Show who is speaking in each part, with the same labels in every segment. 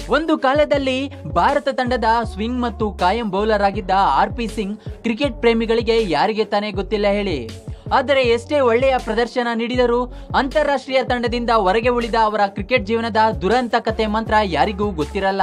Speaker 1: ಒಂದು ಕಾಲದಲ್ಲಿ ಭಾರತ ತಂಡದ ಸ್ವಿಂಗ್ ಮತ್ತು ಕಾಯಂ ಬೌಲರ್ ಆಗಿದ್ದ ಆರ್ ಪಿ ಸಿಂಗ್ ಕ್ರಿಕೆಟ್ ಪ್ರೇಮಿಗಳಿಗೆ ಯಾರಿಗೆ ತಾನೇ ಗೊತ್ತಿಲ್ಲ ಹೇಳಿ ಆದರೆ ಎಷ್ಟೇ ಒಳ್ಳೆಯ ಪ್ರದರ್ಶನ ನೀಡಿದರೂ ಅಂತಾರಾಷ್ಟ್ರೀಯ ತಂಡದಿಂದ ಹೊರಗೆ ಉಳಿದ ಅವರ ಕ್ರಿಕೆಟ್ ಜೀವನದ ದುರಂತ ಕತೆ ಮಾತ್ರ ಯಾರಿಗೂ ಗೊತ್ತಿರಲ್ಲ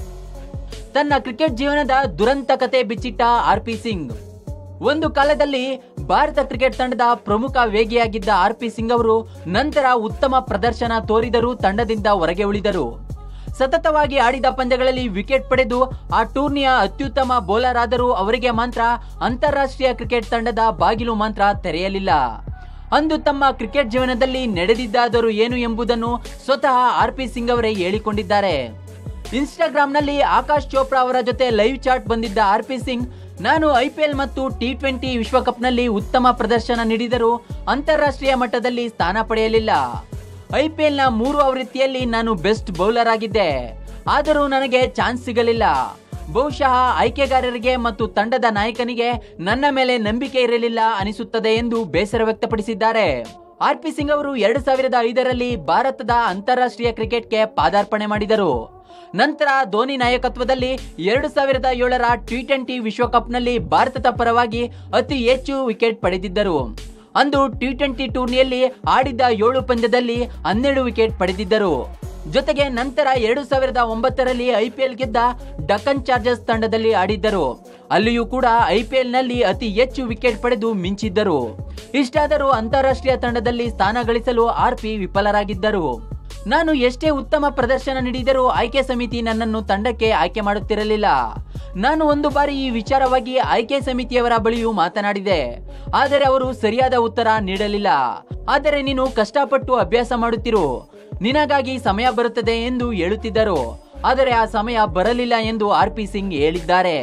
Speaker 1: ತನ್ನ ಕ್ರಿಕೆಟ್ ಜೀವನದ ದುರಂತ ಕತೆ ಬಿಚ್ಚಿಟ್ಟ ಆರ್ ಪಿ ಸಿಂಗ್ ಒಂದು ಕಾಲದಲ್ಲಿ ಭಾರತ ಕ್ರಿಕೆಟ್ ತಂಡದ ಪ್ರಮುಖ ವೇಗಿಯಾಗಿದ್ದ ಆರ್ ಪಿ ಸಿಂಗ್ ಅವರು ನಂತರ ಉತ್ತಮ ಪ್ರದರ್ಶನ ತೋರಿದರೂ ತಂಡದಿಂದ ಹೊರಗೆ ಉಳಿದರು ಸತತವಾಗಿ ಆಡಿದ ಪಂದ್ಯಗಳಲ್ಲಿ ವಿಕೆಟ್ ಪಡೆದು ಆ ಟೂರ್ನಿಯ ಅತ್ಯುತ್ತಮ ಬೌಲರ್ ಆದರೂ ಅವರಿಗೆ ಮಾತ್ರ ಅಂತಾರಾಷ್ಟ್ರೀಯ ಕ್ರಿಕೆಟ್ ತಂಡದ ಬಾಗಿಲು ಮಾತ್ರ ತೆರೆಯಲಿಲ್ಲ ಅಂದು ತಮ್ಮ ಕ್ರಿಕೆಟ್ ಜೀವನದಲ್ಲಿ ನಡೆದಿದ್ದಾದರೂ ಏನು ಎಂಬುದನ್ನು ಸ್ವತಃ ಆರ್ ಪಿ ಸಿಂಗ್ ಅವರೇ ಹೇಳಿಕೊಂಡಿದ್ದಾರೆ ಇನ್ಸ್ಟಾಗ್ರಾಂನಲ್ಲಿ ಆಕಾಶ್ ಚೋಪ್ರಾ ಅವರ ಜೊತೆ ಲೈವ್ ಚಾಟ್ ಬಂದಿದ್ದ ಆರ್ ಪಿ ಸಿಂಗ್ ನಾನು ಐಪಿಎಲ್ ಮತ್ತು ಟಿ ಟ್ವೆಂಟಿ ವಿಶ್ವಕಪ್ನಲ್ಲಿ ಉತ್ತಮ ಪ್ರದರ್ಶನ ನೀಡಿದರೂ ಅಂತಾರಾಷ್ಟ್ರೀಯ ಮಟ್ಟದಲ್ಲಿ ಸ್ಥಾನ ಪಡೆಯಲಿಲ್ಲ ಐಪಿಎಲ್ನ ಮೂರು ಆವೃತ್ತಿಯಲ್ಲಿ ನಾನು ಬೆಸ್ಟ್ ಬೌಲರ್ ಆಗಿದ್ದೆ ಆದರೂ ನನಗೆ ಚಾನ್ಸ್ ಸಿಗಲಿಲ್ಲ ಬಹುಶಃ ಆಯ್ಕೆಗಾರರಿಗೆ ಮತ್ತು ತಂಡದ ನಾಯಕನಿಗೆ ನನ್ನ ಮೇಲೆ ನಂಬಿಕೆ ಇರಲಿಲ್ಲ ಅನಿಸುತ್ತದೆ ಎಂದು ಬೇಸರ ವ್ಯಕ್ತಪಡಿಸಿದ್ದಾರೆ ಆರ್ ಪಿ ಸಿಂಗ್ ಅವರು ಎರಡು ಸಾವಿರದ ಐದರಲ್ಲಿ ಭಾರತದ ಅಂತಾರಾಷ್ಟ್ರೀಯ ಕ್ರಿಕೆಟ್ಗೆ ಪಾದಾರ್ಪಣೆ ಮಾಡಿದರು ನಂತರ ಧೋನಿ ನಾಯಕತ್ವದಲ್ಲಿ ಎರಡು ಸಾವಿರದ ಏಳರ ಟಿ ಟ್ವೆಂಟಿ ವಿಶ್ವಕಪ್ನಲ್ಲಿ ಭಾರತದ ಪರವಾಗಿ ಅತಿ ಹೆಚ್ಚು ವಿಕೆಟ್ ಪಡೆದಿದ್ದರು ಅಂದು ಟಿ ಟ್ವೆಂಟಿ ಟೂರ್ನಿಯಲ್ಲಿ ಆಡಿದ್ದ ಏಳು ಪಂದ್ಯದಲ್ಲಿ ಹನ್ನೆರಡು ವಿಕೆಟ್ ಪಡೆದಿದ್ದರು ಜೊತೆಗೆ ನಂತರ ಎರಡು ಸಾವಿರದ ಒಂಬತ್ತರಲ್ಲಿ ಐಪಿಎಲ್ ಗೆದ್ದ ಡಕನ್ ಚಾರ್ಜರ್ಸ್ ತಂಡದಲ್ಲಿ ಆಡಿದ್ದರು ಅಲ್ಲಿಯೂ ಕೂಡ ಐಪಿಎಲ್ ನಲ್ಲಿ ಅತಿ ಹೆಚ್ಚು ವಿಕೆಟ್ ಪಡೆದು ಮಿಂಚಿದ್ದರು ಇಷ್ಟಾದರೂ ಅಂತಾರಾಷ್ಟ್ರೀಯ ತಂಡದಲ್ಲಿ ಸ್ಥಾನ ಗಳಿಸಲು ಆರ್ ಪಿ ವಿಫಲರಾಗಿದ್ದರು ನಾನು ಎಷ್ಟೇ ಉತ್ತಮ ಪ್ರದರ್ಶನ ನೀಡಿದರೂ ಆಯ್ಕೆ ಸಮಿತಿ ನನ್ನನ್ನು ತಂಡಕ್ಕೆ ಆಯ್ಕೆ ಮಾಡುತ್ತಿರಲಿಲ್ಲ ನಾನು ಒಂದು ಬಾರಿ ಈ ವಿಚಾರವಾಗಿ ಆಯ್ಕೆ ಸಮಿತಿಯವರ ಬಳಿಯೂ ಮಾತನಾಡಿದೆ ಆದರೆ ಅವರು ಸರಿಯಾದ ಉತ್ತರ ನೀಡಲಿಲ್ಲ ಆದರೆ ನೀನು ಕಷ್ಟಪಟ್ಟು ಅಭ್ಯಾಸ ಮಾಡುತ್ತಿರು ನಿನಗಾಗಿ ಸಮಯ ಬರುತ್ತದೆ ಎಂದು ಹೇಳುತ್ತಿದ್ದರು ಆದರೆ ಆ ಸಮಯ ಬರಲಿಲ್ಲ ಎಂದು ಆರ್ ಪಿ ಸಿಂಗ್ ಹೇಳಿದ್ದಾರೆ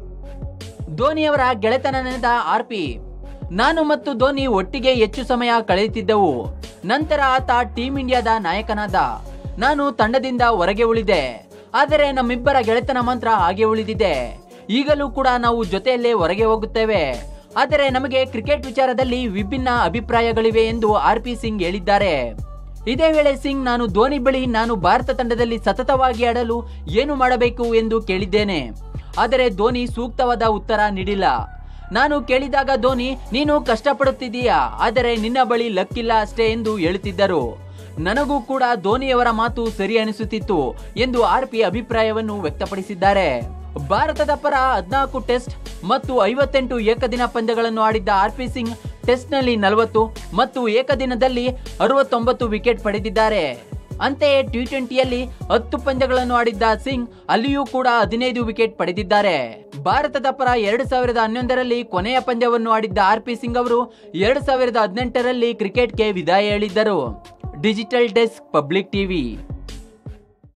Speaker 1: ಧೋನಿಯವರ ಗೆಳೆತನದ ಆರ್ ಪಿ ನಾನು ಮತ್ತು ಧೋನಿ ಒಟ್ಟಿಗೆ ಹೆಚ್ಚು ಸಮಯ ಕಳೆಯುತ್ತಿದ್ದೆವು ನಂತರ ಆತ ಟೀಂ ಇಂಡಿಯಾದ ನಾಯಕನಾದ ನಾನು ತಂಡದಿಂದ ಹೊರಗೆ ಉಳಿದೆ ಆದರೆ ನಮ್ಮಿಬ್ಬರ ಗೆಳೆತನ ಮಾತ್ರ ಹಾಗೆ ಉಳಿದಿದೆ ಈಗಲೂ ಕೂಡ ನಾವು ಜೊತೆಯಲ್ಲೇ ಹೊರಗೆ ಹೋಗುತ್ತೇವೆ ಆದರೆ ನಮಗೆ ಕ್ರಿಕೆಟ್ ವಿಚಾರದಲ್ಲಿ ವಿಭಿನ್ನ ಅಭಿಪ್ರಾಯಗಳಿವೆ ಎಂದು ಆರ್ ಪಿ ಸಿಂಗ್ ಹೇಳಿದ್ದಾರೆ ಇದೇ ವೇಳೆ ಸಿಂಗ್ ನಾನು ಧೋನಿ ಬಳಿ ನಾನು ಭಾರತ ತಂಡದಲ್ಲಿ ಸತತವಾಗಿ ಆಡಲು ಏನು ಮಾಡಬೇಕು ಎಂದು ಕೇಳಿದ್ದೇನೆ ಆದರೆ ಧೋನಿ ಸೂಕ್ತವಾದ ಉತ್ತರ ನೀಡಿಲ್ಲ ನಾನು ಕೇಳಿದಾಗ ಧೋನಿ ನೀನು ಕಷ್ಟಪಡುತ್ತಿದ್ದೀಯಾ ಆದರೆ ನಿನ್ನ ಬಳಿ ಲಕ್ಕಿಲ್ಲ ಅಷ್ಟೇ ಎಂದು ಹೇಳುತ್ತಿದ್ದರು ನನಗೂ ಕೂಡ ಧೋನಿಯವರ ಮಾತು ಸರಿ ಅನಿಸುತ್ತಿತ್ತು ಎಂದು ಆರ್ ಪಿ ಅಭಿಪ್ರಾಯವನ್ನು ವ್ಯಕ್ತಪಡಿಸಿದ್ದಾರೆ ಭಾರತದ ಪರ ಹದಿನಾಲ್ಕು ಟೆಸ್ಟ್ ಮತ್ತು ಐವತ್ತೆಂಟು ಏಕದಿನ ಪಂದ್ಯಗಳನ್ನು ಆಡಿದ್ದ ಆರ್ ಪಿ ಸಿಂಗ್ ಟೆಸ್ಟ್ನಲ್ಲಿ ನಲವತ್ತು ಮತ್ತು ಏಕದಿನದಲ್ಲಿ ಅರವತ್ತೊಂಬತ್ತು ವಿಕೆಟ್ ಪಡೆದಿದ್ದಾರೆ ಅಂತೆಯೇ ಟಿ ಟ್ವೆಂಟಿಯಲ್ಲಿ ಹತ್ತು ಪಂದ್ಯಗಳನ್ನು ಆಡಿದ್ದ ಸಿಂಗ್ ಅಲ್ಲಿಯೂ ಕೂಡ ಹದಿನೈದು ವಿಕೆಟ್ ಪಡೆದಿದ್ದಾರೆ ಭಾರತದ ಪರ ಎರಡು ಸಾವಿರದ ಹನ್ನೊಂದರಲ್ಲಿ ಕೊನೆಯ ಪಂದ್ಯವನ್ನು ಆಡಿದ್ದ ಆರ್ ಪಿ ಸಿಂಗ್ ಅವರು ಎರಡು ಸಾವಿರದ ಹದಿನೆಂಟರಲ್ಲಿ ಕ್ರಿಕೆಟ್ಗೆ ವಿದಾಯ ಹೇಳಿದ್ದರು ಡಿಜಿಟಲ್ ಡೆಸ್ಕ್ ಪಬ್ಲಿಕ್ ಟಿವಿ